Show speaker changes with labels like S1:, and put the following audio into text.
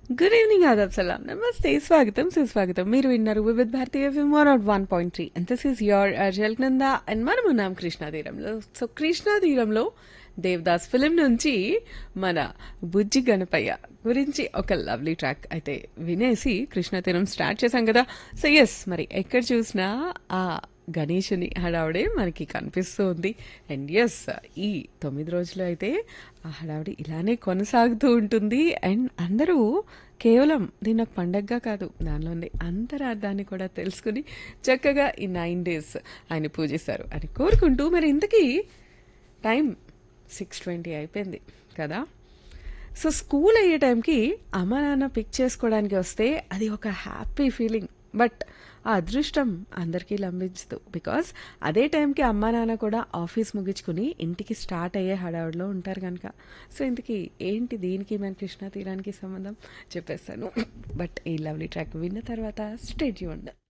S1: good evening ఆదాబ్ సలాం నమస్తే స్వాగతం సుస్వాగతం మీరు విన్నారు Vividh Bharati FM one nought one point three and this is your జల్నంద అండ్ మనం ఉన్నాం కృష్ణా తీరంలో సో కృష్ణా తీరంలో దేవదాస్ ఫిలిం నుంచి మన బుజ్జి గణపయ్య గురించి ఒక లవ్లీ ట్రాక్ అయితే వినేసి కృష్ణా తీరం స్టార్ట్ చేశాం కదా సో ఎస్ మరి ఎక్కడ చూసినా ఆ గణేషుని హడావుడే మనకి కనిపిస్తూ ఉంది అండ్ ఎస్ ఈ తొమ్మిది రోజులు అయితే ఆ హడావుడి ఇలానే కొనసాగుతూ ఉంటుంది అండ్ అందరూ కేవలం దీని ఒక పండగగా కాదు దానిలోని అంతరార్థాన్ని కూడా తెలుసుకుని చక్కగా ఈ నైన్ డేస్ ఆయన పూజిస్తారు అని కోరుకుంటూ మరి ఇంతకీ టైం సిక్స్ ట్వంటీ అయిపోయింది కదా సో స్కూల్ అయ్యే టైంకి అమ్మ నాన్న పిక్ చేసుకోవడానికి వస్తే అది ఒక హ్యాపీ ఫీలింగ్ బట్ ఆ అదృష్టం అందరికీ లంబించదు బికాస్ అదే టైంకి అమ్మ నాన్న కూడా ఆఫీస్ ముగించుకుని ఇంటికి స్టార్ట్ అయ్యే హడావుడిలో ఉంటారు కనుక సో ఇంతకీ ఏంటి దీనికి మన కృష్ణా తీరానికి సంబంధం చెప్పేస్తాను బట్ ఈ లవ్లీ ట్రాక్ విన్న తర్వాత స్టేట్ ఉండ